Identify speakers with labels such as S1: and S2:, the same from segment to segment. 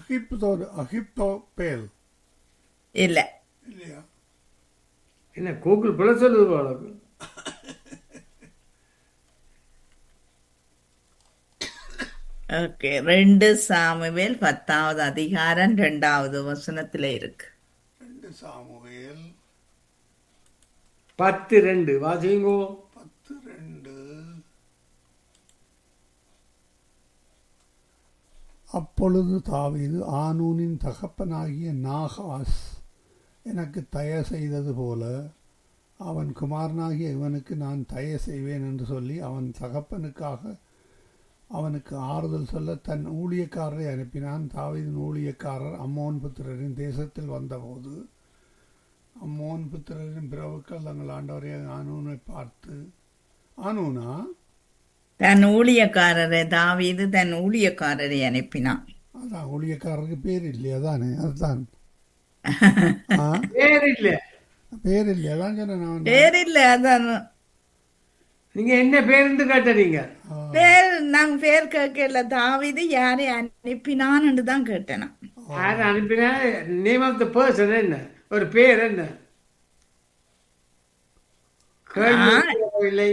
S1: அகிப்தோ அகிப்தோ பேல்
S2: இல்ல
S1: இல்லையா
S3: என்ன கூகுள் பிள்ளை சொல்லுது போல
S2: ஓகே ரெண்டு சாமுவேல் பத்தாவது அதிகாரம் ரெண்டாவது வசனத்துல இருக்கு
S1: ரெண்டு சாமுவேல்
S3: பத்து ரெண்டு வாசிங்கோ
S1: பத்து ரெண்டு அப்பொழுது தாவீது ஆனூனின் தகப்பனாகிய நாகாஸ் எனக்கு தய செய்தது போல அவன் குமாரனாகிய இவனுக்கு நான் தய செய்வேன் என்று சொல்லி அவன் தகப்பனுக்காக அவனுக்கு ஆறுதல் சொல்ல தன் ஊழியக்காரரை அனுப்பினான் தாவீதின் ஊழியக்காரர் அம்மோன் புத்திரரின் தேசத்தில் வந்தபோது அம்மோன் புத்திரரின் பிறவுக்கள் தங்கள் ஆண்டவரை ஆனூனை பார்த்து ஆனூனா
S2: தன் ஊழியக்காரரை தாவீது தன் ஊழியக்காரரை அனுப்பினான்
S1: அதான் ஊழியக்காரருக்கு பேர் இல்லையா தானே அதுதான் ஆ,
S3: பேர் இல்ல
S1: பேர் இல்லையா அதான் சொன்னேன் நான்
S2: பேர் இல்ல அதான்
S3: நீங்க என்ன பேருந்து கேட்டீங்க
S2: பேர் நாங்க பேர் கேட்கல தாவீது யாரை அனுப்பினான்னு தான் கேட்டேன் நான்.
S3: யார் அனுப்பினா நேம் ஆஃப் த பர்சன் என்ன ஒரு பேர் என்ன கேள்வி இல்லை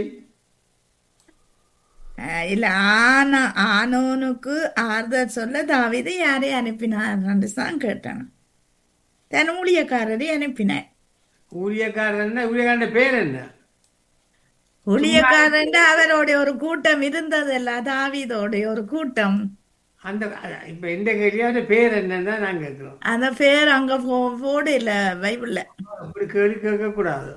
S2: அஹ் இல்ல ஆன ஆனோனுக்கு ஆறுதல் சொல்ல தாவீது யாரை அனுப்பினார்ன்னு தான் கேட்டேன் நான். தன் ஊழியக்காரரை அனுப்பினேன்
S3: ஊழியக்காரர் என்ன ஊழியக்காரன் பேர் என்ன
S2: ஊழியக்காரன் அவரோட ஒரு கூட்டம் இருந்ததல்ல தாவீதோட ஒரு கூட்டம்
S3: அந்த இப்ப இந்த கேள்வியோட பேர் என்னன்னு தான் நான் கேட்கிறோம்
S2: அந்த பேர் அங்க போ போடல பைபிள்ல
S3: அப்படி கேள்வி கேட்க கூடாது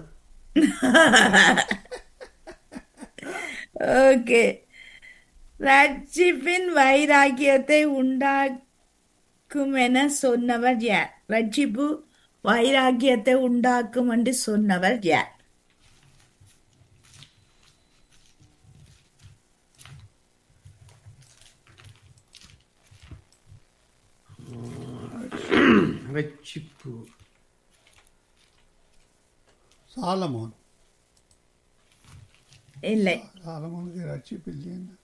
S2: ஓகே ரட்சிப்பின் வைராக்கியத்தை உண்டாக்கும் என சொன்னவர் யார் ரட்சிப்பு வைராக்கியத்தை உண்டாக்கும் என்று சொன்னவர் யார்
S3: வெச்சிப்பு
S1: சாலமோன்
S2: இல்லை
S1: சாலமோனுக்கு ரட்சிப்பு இல்லையா